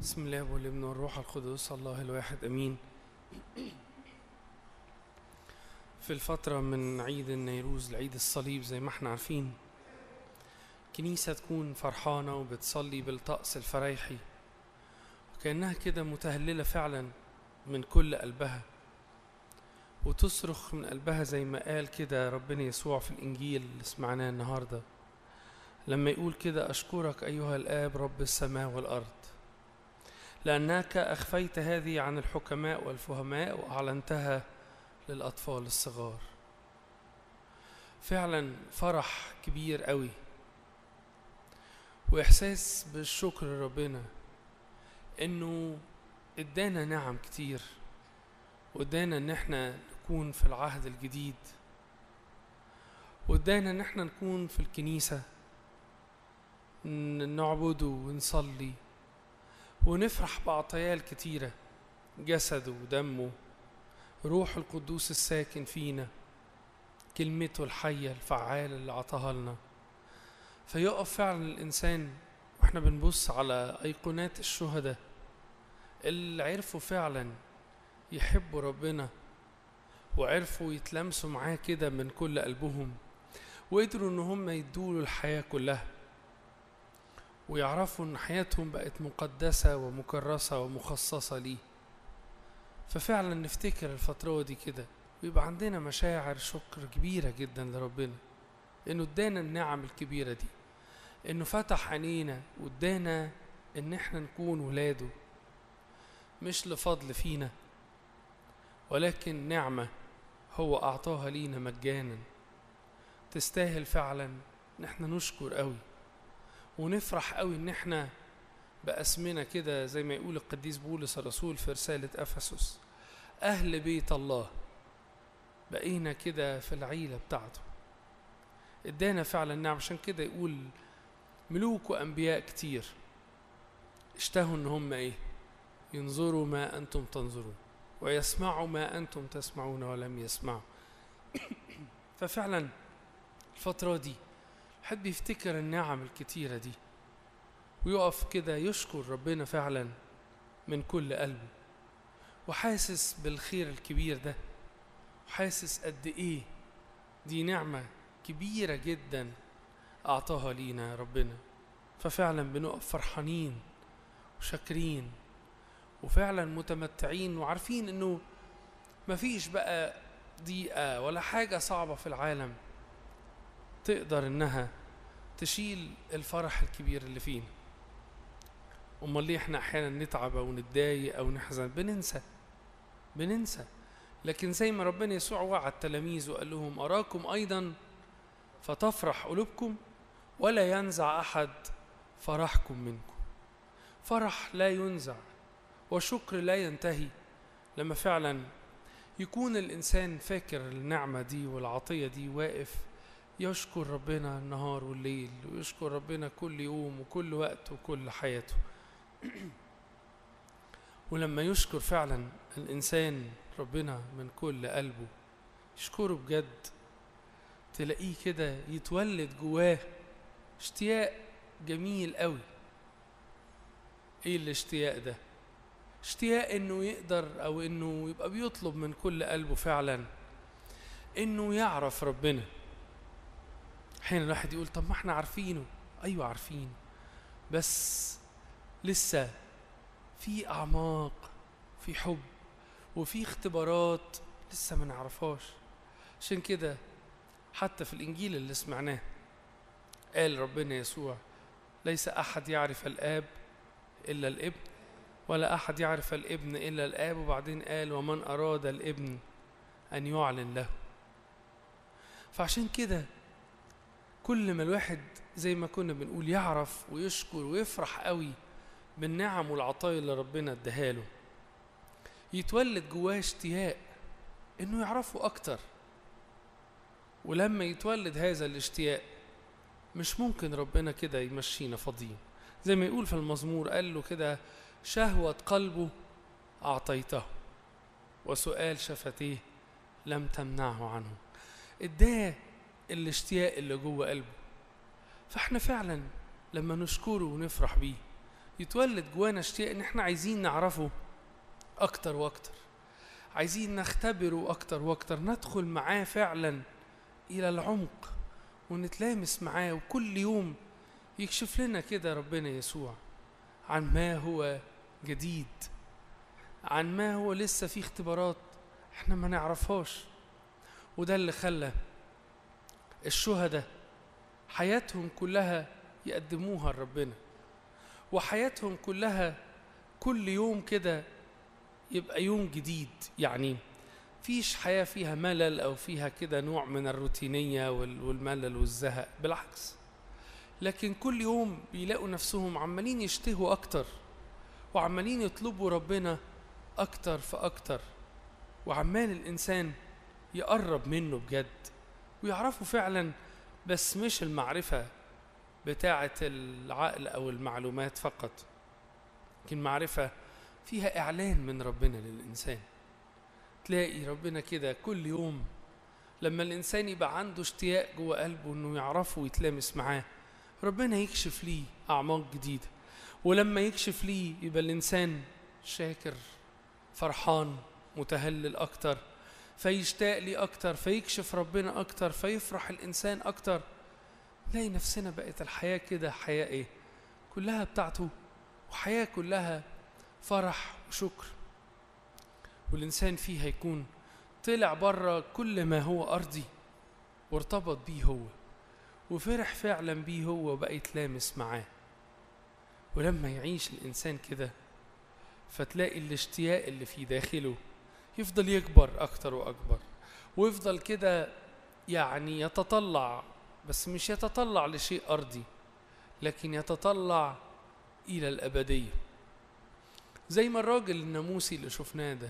بسم الله والابن والروح القدس الله الواحد امين في الفترة من عيد النيروز لعيد الصليب زي ما احنا عارفين كنيسة تكون فرحانة وبتصلي بالطقس الفريحي وكأنها كده متهللة فعلا من كل قلبها وتصرخ من قلبها زي ما قال كده ربنا يسوع في الإنجيل اللي سمعناه النهاردة لما يقول كده أشكرك أيها الآب رب السماء والأرض لأنك أخفيت هذه عن الحكماء والفهماء وأعلنتها للأطفال الصغار فعلا فرح كبير قوي وإحساس بالشكر لربنا إنه إدانا نعم كتير وإدانا إن إحنا نكون في العهد الجديد وإدانا إن إحنا نكون في الكنيسة نعبده ونصلي ونفرح بعطاياه الكتيرة جسده ودمه روح القدوس الساكن فينا كلمته الحية الفعالة اللي عطاها لنا فيقف فعلا الإنسان واحنا بنبص على أيقونات الشهداء اللي عرفوا فعلا يحبوا ربنا وعرفوا يتلمسوا معاه كده من كل قلبهم وقدروا ان هم يدوله الحياة كلها ويعرفوا ان حياتهم بقت مقدسة ومكرسة ومخصصة ليه ففعلا نفتكر الفترة دي كده ويبقى عندنا مشاعر شكر كبيرة جدا لربنا انه ادانا النعم الكبيرة دي انه فتح عينينا وادانا ان احنا نكون ولاده مش لفضل فينا ولكن نعمة هو اعطاها لينا مجانا تستاهل فعلا ان احنا نشكر قوي ونفرح قوي ان احنا باسمنا كده زي ما يقول القديس بولس الرسول في رسالة افسس اهل بيت الله بقينا كده في العيلة بتاعته ادانا فعلا نعم عشان كده يقول ملوك وانبياء كتير اشتهوا ان هم ايه ينظروا ما انتم تنظرون ويسمعوا ما انتم تسمعون ولم يسمعوا ففعلا الفترة دي حد يفتكر النعم الكتيرة دي ويقف كده يشكر ربنا فعلا من كل قلبه وحاسس بالخير الكبير ده وحاسس قد ايه دي نعمة كبيرة جدا أعطاها لينا ربنا ففعلا بنقف فرحانين وشاكرين وفعلا متمتعين وعارفين انه مفيش بقى ضيقة ولا حاجة صعبة في العالم تقدر انها تشيل الفرح الكبير اللي فينا امال ليه احنا احيانا نتعب او نتضايق او نحزن بننسى بننسى لكن زي ما ربنا يسوع وعد تلاميذه وقال لهم اراكم ايضا فتفرح قلوبكم ولا ينزع احد فرحكم منكم فرح لا ينزع وشكر لا ينتهي لما فعلا يكون الانسان فاكر النعمه دي والعطيه دي واقف يشكر ربنا النهار والليل ويشكر ربنا كل يوم وكل وقت وكل حياته ولما يشكر فعلا الإنسان ربنا من كل قلبه يشكره بجد تلاقيه كده يتولد جواه اشتياق جميل قوي ايه الاشتياق ده اشتياق انه يقدر او انه يبقى بيطلب من كل قلبه فعلا انه يعرف ربنا احيانا الواحد يقول طب ما احنا عارفينه ايوه عارفينه بس لسه في اعماق في حب وفي اختبارات لسه ما نعرفهاش عشان كده حتى في الانجيل اللي سمعناه قال ربنا يسوع ليس احد يعرف الاب الا الابن ولا احد يعرف الابن الا الاب وبعدين قال ومن اراد الابن ان يعلن له فعشان كده كل ما الواحد زي ما كنا بنقول يعرف ويشكر ويفرح قوي بالنعم والعطايا اللي ربنا اداها له يتولد جواه اشتياق انه يعرفه اكتر ولما يتولد هذا الاشتياق مش ممكن ربنا كده يمشينا فاضيين زي ما يقول في المزمور قال له كده شهوة قلبه أعطيته وسؤال شفتيه لم تمنعه عنه اداه الاشتياق اللي جوه قلبه فاحنا فعلا لما نشكره ونفرح بيه يتولد جوانا اشتياق ان احنا عايزين نعرفه اكتر واكتر عايزين نختبره اكتر واكتر ندخل معاه فعلا الى العمق ونتلامس معاه وكل يوم يكشف لنا كده ربنا يسوع عن ما هو جديد عن ما هو لسه في اختبارات احنا ما نعرفهاش وده اللي خلى الشهداء حياتهم كلها يقدموها لربنا وحياتهم كلها كل يوم كده يبقى يوم جديد يعني فيش حياة فيها ملل أو فيها كده نوع من الروتينية والملل والزهق بالعكس لكن كل يوم بيلاقوا نفسهم عمالين يشتهوا أكتر وعمالين يطلبوا ربنا أكتر فأكتر وعمال الإنسان يقرب منه بجد ويعرفوا فعلا بس مش المعرفة بتاعة العقل أو المعلومات فقط لكن معرفة فيها إعلان من ربنا للإنسان تلاقي ربنا كده كل يوم لما الإنسان يبقى عنده اشتياق جوه قلبه إنه يعرفه ويتلامس معاه ربنا يكشف ليه أعماق جديدة ولما يكشف ليه يبقى الإنسان شاكر فرحان متهلل أكتر فيشتاق لي أكتر فيكشف ربنا أكتر فيفرح الإنسان أكتر نلاقي نفسنا بقت الحياة كده حياة إيه كلها بتاعته وحياة كلها فرح وشكر والإنسان فيها يكون طلع بره كل ما هو أرضي وارتبط بيه هو وفرح فعلا بيه هو وبقى يتلامس معاه ولما يعيش الإنسان كده فتلاقي الاشتياق اللي في داخله يفضل يكبر أكتر وأكبر ويفضل كده يعني يتطلع بس مش يتطلع لشيء أرضي لكن يتطلع إلى الأبدية زي ما الراجل الناموسي اللي شفناه ده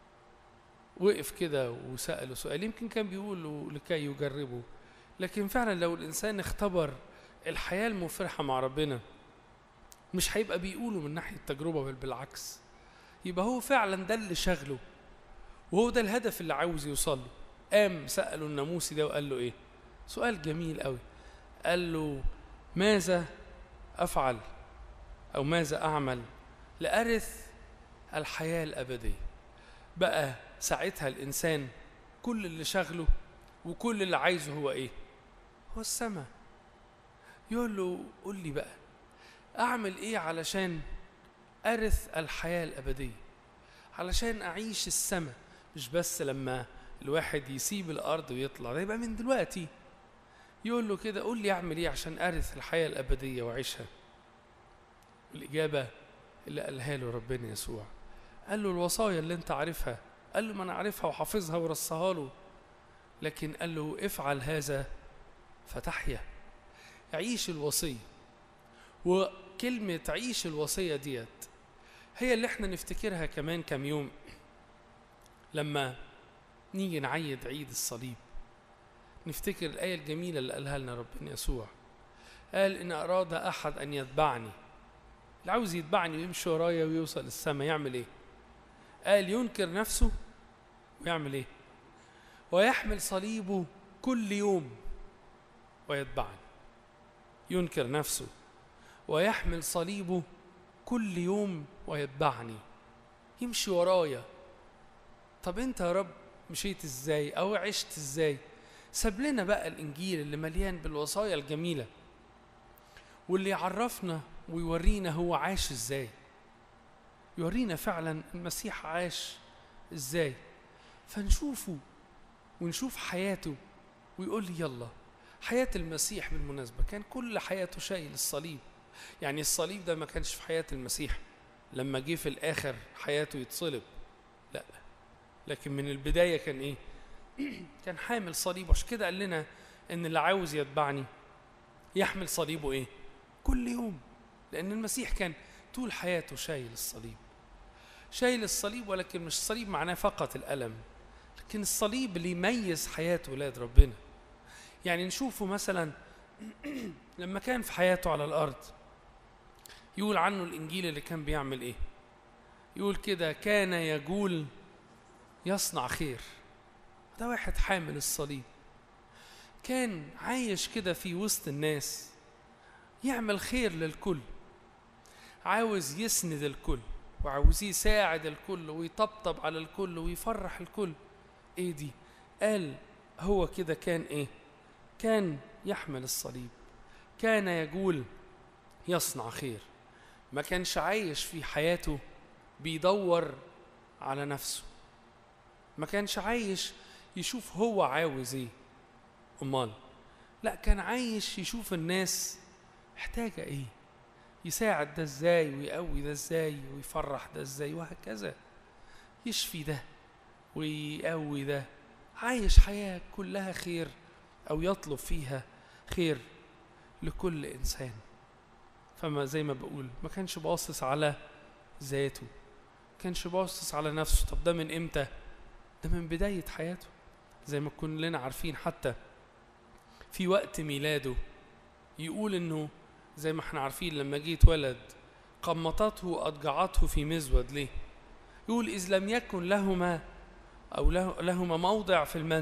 وقف كده وسأله سؤال يمكن كان بيقول لكي يجربه لكن فعلا لو الإنسان اختبر الحياة المفرحة مع ربنا مش هيبقى بيقوله من ناحية تجربة بل بالعكس يبقى هو فعلا ده اللي شغله وهو ده الهدف اللي عاوز يوصل له قام سأله الناموسي ده وقال له ايه سؤال جميل قوي قال له ماذا أفعل أو ماذا أعمل لأرث الحياة الأبدية بقى ساعتها الإنسان كل اللي شغله وكل اللي عايزه هو إيه هو السماء يقول له قول لي بقى أعمل إيه علشان أرث الحياة الأبدية علشان أعيش السماء مش بس لما الواحد يسيب الأرض ويطلع ده يبقى من دلوقتي يقول له كده قول لي أعمل إيه عشان أرث الحياة الأبدية وأعيشها الإجابة اللي قالها له ربنا يسوع قال له الوصايا اللي أنت عارفها قال له ما أنا عارفها وحافظها ورصها له لكن قال له افعل هذا فتحيا عيش الوصية وكلمة عيش الوصية ديت هي اللي احنا نفتكرها كمان كم يوم لما نيجي نعيد عيد الصليب نفتكر الآية الجميلة اللي قالها لنا ربنا يسوع قال إن أراد أحد أن يتبعني اللي عاوز يتبعني ويمشي ورايا ويوصل السماء يعمل إيه؟ قال ينكر نفسه ويعمل إيه؟ ويحمل صليبه كل يوم ويتبعني ينكر نفسه ويحمل صليبه كل يوم ويتبعني يمشي ورايا طب انت يا رب مشيت ازاي او عشت ازاي ساب لنا بقى الانجيل اللي مليان بالوصايا الجميله واللي يعرفنا ويورينا هو عاش ازاي يورينا فعلا المسيح عاش ازاي فنشوفه ونشوف حياته ويقول لي يلا حياة المسيح بالمناسبة كان كل حياته شايل الصليب يعني الصليب ده ما كانش في حياة المسيح لما جه في الآخر حياته يتصلب لا لكن من البداية كان إيه كان حامل صليب عشان كده قال لنا إن اللي عاوز يتبعني يحمل صليبه إيه كل يوم لأن المسيح كان طول حياته شايل الصليب شايل الصليب ولكن مش الصليب معناه فقط الألم لكن الصليب اللي يميز حياة ولاد ربنا يعني نشوفه مثلا لما كان في حياته على الأرض يقول عنه الإنجيل اللي كان بيعمل إيه يقول كده كان يقول يصنع خير ده واحد حامل الصليب كان عايش كده في وسط الناس يعمل خير للكل عاوز يسند الكل وعاوز يساعد الكل ويطبطب على الكل ويفرح الكل ايه دي قال هو كده كان ايه كان يحمل الصليب كان يقول يصنع خير ما كانش عايش في حياته بيدور على نفسه ما كانش عايش يشوف هو عاوز ايه امال لا كان عايش يشوف الناس محتاجة ايه يساعد ده ازاي ويقوي ده ازاي ويفرح ده ازاي وهكذا يشفي ده ويقوي ده عايش حياة كلها خير أو يطلب فيها خير لكل إنسان فما زي ما بقول ما كانش باصص على ذاته ما كانش باصص على نفسه طب ده من إمتى ده من بداية حياته زي ما كلنا عارفين حتى في وقت ميلاده يقول إنه زي ما احنا عارفين لما جه اتولد قمطته وأضجعته في مزود ليه يقول إذ لم يكن لهما أو له لهما موضع في المنزل